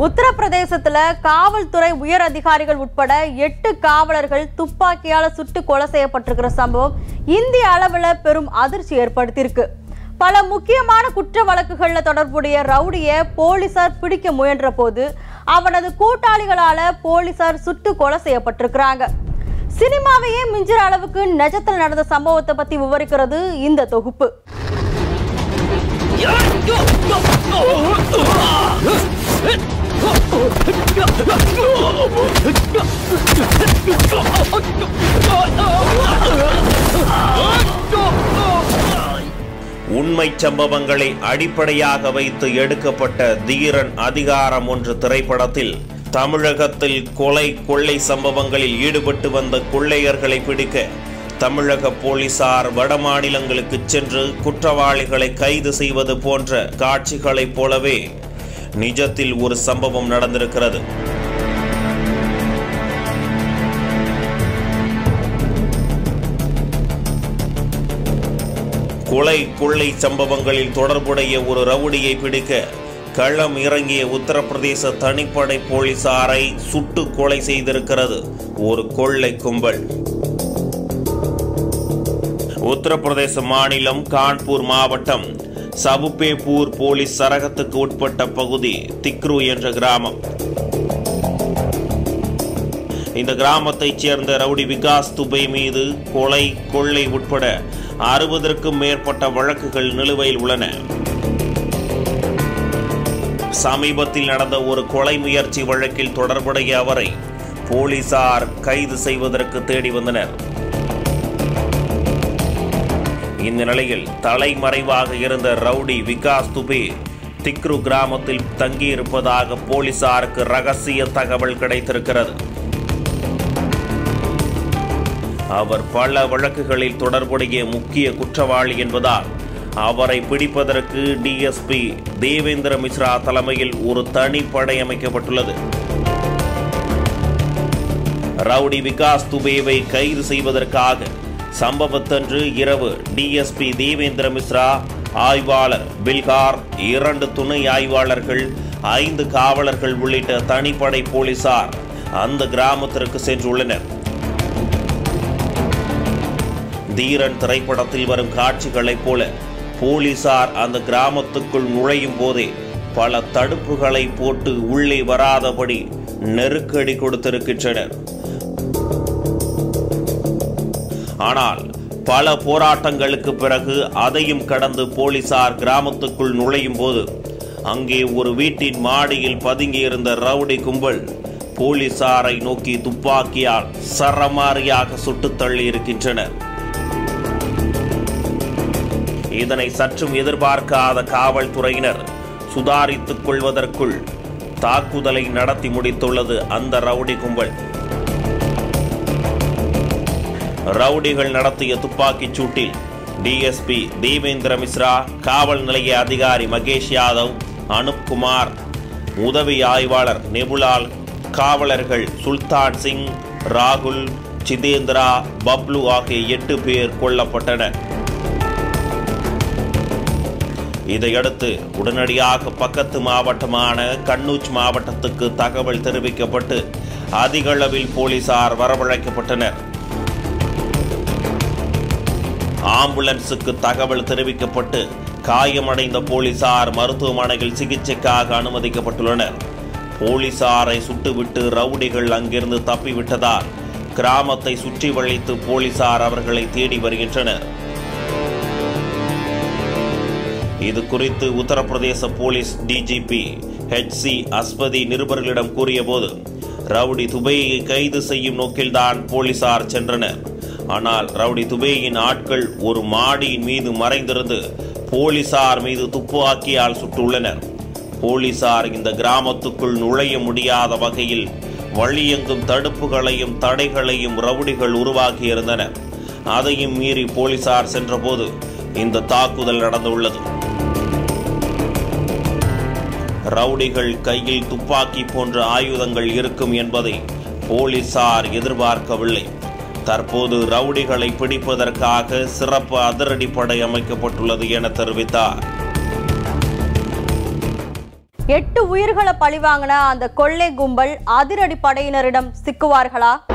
உத்தரப்பிரதேசத்துல காவல்துறை உயர் அதிகாரிகள் உட்பட எட்டு காவலர்கள் துப்பாக்கியால சுட்டு கொலை செய்யப்பட்டிருக்கிற சம்பவம் இந்திய அளவுல பெரும் அதிர்ச்சி ஏற்படுத்தியிருக்கு பல முக்கியமான குற்ற வழக்குகள்ல தொடர்புடைய ரவுடிய போலீசார் பிடிக்க முயன்ற போது அவனது கூட்டாளிகளால போலீசார் சுட்டு கொலை செய்யப்பட்டிருக்கிறாங்க சினிமாவையே மிஞ்சுற அளவுக்கு நிஜத்தில் நடந்த சம்பவத்தை பத்தி விவரிக்கிறது இந்த தொகுப்பு உண்மை சம்பவங்களை அடிப்படையாக வைத்து எடுக்கப்பட்ட தீரன் அதிகாரம் ஒன்று திரைப்படத்தில் தமிழகத்தில் கொலை கொள்ளை சம்பவங்களில் ஈடுபட்டு வந்த கொள்ளையர்களை பிடிக்க தமிழக போலீசார் வடமாநிலங்களுக்கு சென்று குற்றவாளிகளை கைது செய்வது போன்ற காட்சிகளைப் போலவே நிஜத்தில் ஒரு சம்பவம் நடந்திருக்கிறது கொலை கொள்ளை சம்பவங்களில் தொடர்புடைய ஒரு ரவுடியை பிடிக்க களம் இறங்கிய உத்தரப்பிரதேச தனிப்படை போலீசாரை சுட்டு கொலை செய்திருக்கிறது ஒரு கொள்ளை கும்பல் உத்தரப்பிரதேச மாநிலம் கான்பூர் மாவட்டம் சபுபேபூர் போலீஸ் சரகத்துக்கு உட்பட்ட பகுதி திக்ரு என்ற கிராமம் இந்த கிராமத்தைச் சேர்ந்த ரவுடி விகாஸ் துபை மீது கொலை கொள்ளை உட்பட அறுபதற்கும் மேற்பட்ட வழக்குகள் நிலுவையில் உள்ளன சமீபத்தில் நடந்த ஒரு கொலை முயற்சி வழக்கில் தொடர்புடைய அவரை போலீசார் கைது செய்வதற்கு தேடி வந்தனர் இந்த நிலையில் தலைமறைவாக இருந்த ரவுடி விகாஸ் துபே திக்ரு கிராமத்தில் தங்கியிருப்பதாக போலீசாருக்கு ரகசிய தகவல் கிடைத்திருக்கிறது அவர் பல வழக்குகளில் தொடர்புடைய முக்கிய குற்றவாளி என்பதால் அவரை பிடிப்பதற்கு டிஎஸ்பி தேவேந்திர மிஸ்ரா தலைமையில் ஒரு தனிப்படை அமைக்கப்பட்டுள்ளது ரவுடி விகாஸ் துபேவை கைது செய்வதற்காக சம்பவத்தன்று இரவு டிஎஸ்பி தேவேந்திர மிஸ்ரா ஆய்வாளர் பில்கார் இரண்டு துணை ஆய்வாளர்கள் ஐந்து காவலர்கள் உள்ளிட்ட தனிப்படை போலீசார் அந்த கிராமத்திற்கு சென்றுள்ளனர் தீரன் திரைப்படத்தில் வரும் காட்சிகளைப் போல போலீசார் அந்த கிராமத்துக்குள் நுழையும் போதே பல தடுப்புகளை போட்டு உள்ளே வராதபடி நெருக்கடி கொடுத்திருக்கின்றனர் ஆனால் பல போராட்டங்களுக்கு பிறகு அதையும் கடந்து போலீசார் கிராமத்துக்குள் நுழையும் போது அங்கே ஒரு வீட்டின் மாடியில் பதுங்கியிருந்த ரவுடி கும்பல் போலீசாரை நோக்கி துப்பாக்கியால் சரமாரியாக சுட்டுத் தள்ளி இருக்கின்றனர் இதனை சற்றும் எதிர்பார்க்காத காவல்துறையினர் சுதாரித்துக் கொள்வதற்குள் தாக்குதலை நடத்தி முடித்துள்ளது அந்த ரவுடி கும்பல் ரவுடிகள் நடத்திய துப்பாக்கிச் சூட்டில் டிஎஸ்பி தேவேந்திர மிஸ்ரா காவல் நிலைய அதிகாரி மகேஷ் யாதவ் அனுப் குமார் உதவி ஆய்வாளர் நெபுலால் காவலர்கள் சுல்தான் சிங் ராகுல் சிதேந்திரா பப்ளு ஆகிய எட்டு பேர் கொல்லப்பட்டனர் இதையடுத்து உடனடியாக பக்கத்து மாவட்டமான கண்ணூச் மாவட்டத்துக்கு தகவல் தெரிவிக்கப்பட்டு அதிக அளவில் போலீசார் வரவழைக்கப்பட்டனர் ஆம்புலன்ஸுக்கு தகவல் தெரிவிக்கப்பட்டு காயமடைந்த போலீசார் மருத்துவமனையில் சிகிச்சைக்காக அனுமதிக்கப்பட்டுள்ளனர் போலீசாரை சுட்டுவிட்டு ரவுடிகள் அங்கிருந்து தப்பிவிட்டதால் கிராமத்தை சுற்றி வளைத்து போலீசார் அவர்களை தேடி வருகின்றனர் இது குறித்து உத்தரப்பிரதேச police DGP H C Awasthi நிருபர்களிடம் கூறியபோது ரவுடி துபையை கைது செய்யும் நோக்கில்தான் போலீசார் சென்றனர் ஆனால் ரவுடி துபேயின் ஆட்கள் ஒரு மாடியின் மீது மறைந்திருந்து போலீசார் மீது துப்பாக்கியால் சுட்டுள்ளனர் போலீசார் இந்த கிராமத்துக்குள் நுழைய முடியாத வகையில் வழியெங்கும் தடுப்புகளையும் தடைகளையும் ரவுடிகள் உருவாக்கியிருந்தனர் அதையும் மீறி போலீசார் சென்றபோது இந்த தாக்குதல் நடந்துள்ளது ரவுடிகள் கையில் துப்பாக்கி போன்ற ஆயுதங்கள் இருக்கும் என்பதை போலீசார் எதிர்பார்க்கவில்லை தற்போது ரவுடிகளை பிடிப்பதற்காக சிறப்பு அதிரடிப்படை அமைக்கப்பட்டுள்ளது என தெரிவித்தார் எட்டு உயிர்களை பழிவாங்கின அந்த கொள்ளை கும்பல் அதிரடி படையினரிடம் சிக்குவார்களா